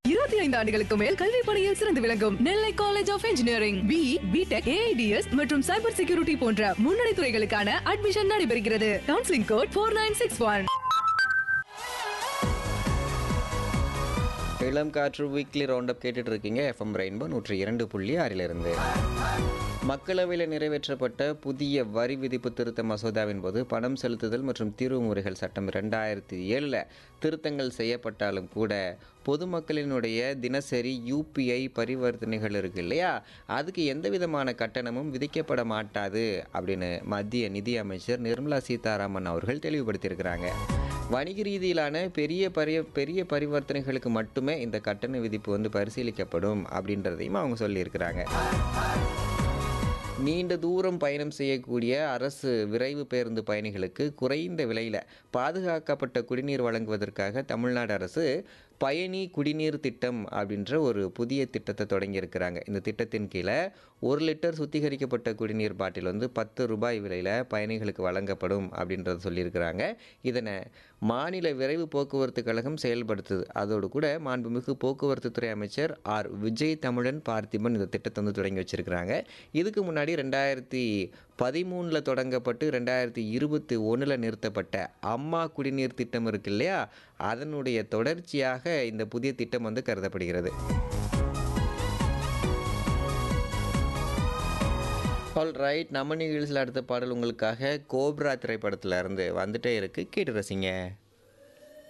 இருபத்தி ஐந்து ஆண்டுகளுக்கு மேல் கல்வி பணியில் சிறந்து விளங்கும் Nellai college of engineering B BTech AIDS மற்றும் சைபர் செக்யூரிட்டி போன்ற முன்னணி துறைகளுக்கான அட்மிஷன் நடைபெறுகிறது counselling code four nine six one இளம் காற்று வீக்லி ரவுண்ட் அப் கேட்டுட்டு இருக்கீங்க எஃப்எம் ரெயின்போ நூற்றி இரண்டு புள்ளி ஆறிலிருந்து மக்களவையில் நிறைவேற்றப்பட்ட புதிய வரி விதிப்பு திருத்த மசோதாவின் போது பணம் செலுத்துதல் மற்றும் தீர்வு முறைகள் சட்டம் ரெண்டாயிரத்தி ஏழில் திருத்தங்கள் செய்யப்பட்டாலும் கூட பொதுமக்களினுடைய தினசரி யூபிஐ பரிவர்த்தனைகள் இருக்கு இல்லையா அதுக்கு எந்த விதமான கட்டணமும் விதிக்கப்பட மாட்டாது அப்படின்னு மத்திய நிதி அமைச்சர் நிர்மலா சீதாராமன் அவர்கள் தெளிவுபடுத்தியிருக்கிறாங்க வணிக ரீதியிலான பெரிய பரிய பெரிய பரிவர்த்தனைகளுக்கு மட்டுமே இந்த கட்டண விதிப்பு வந்து பரிசீலிக்கப்படும் அப்படின்றதையும் அவங்க சொல்லியிருக்கிறாங்க நீண்ட தூரம் பயணம் செய்யக்கூடிய அரசு விரைவு பேருந்து பயணிகளுக்கு குறைந்த விலையில் பாதுகாக்கப்பட்ட குடிநீர் வழங்குவதற்காக தமிழ்நாடு அரசு பயணி குடிநீர் திட்டம் அப்படின்ற ஒரு புதிய திட்டத்தை தொடங்கியிருக்கிறாங்க இந்த திட்டத்தின் கீழே ஒரு லிட்டர் சுத்திகரிக்கப்பட்ட குடிநீர் பாட்டில் வந்து பத்து ரூபாய் விலையில் பயணிகளுக்கு வழங்கப்படும் அப்படின்றத சொல்லியிருக்கிறாங்க இதனை மாநில விரைவு போக்குவரத்து கழகம் செயல்படுத்துது அதோடு கூட மாண்புமிகு போக்குவரத்து துறை அமைச்சர் ஆர் விஜய் தமிழன் பார்த்திபன் இந்த திட்டத்தை வந்து தொடங்கி வச்சிருக்கிறாங்க இதுக்கு முன்னாடி ரெண்டாயிரத்தி பதிமூணில் தொடங்கப்பட்டு ரெண்டாயிரத்தி இருபத்தி ஒன்றில் நிறுத்தப்பட்ட அம்மா குடிநீர் திட்டம் இருக்கு இல்லையா அதனுடைய தொடர்ச்சியாக இந்த புதிய திட்டம் வந்து கருதப்படுகிறது ஆல் ரைட் நம்ம நிகழ்ச்சியில் அடுத்த பாடல் உங்களுக்காக கோப்ரா திரைப்படத்துல இருந்து வந்துட்டே இருக்கு கேட்டு ரசிங்க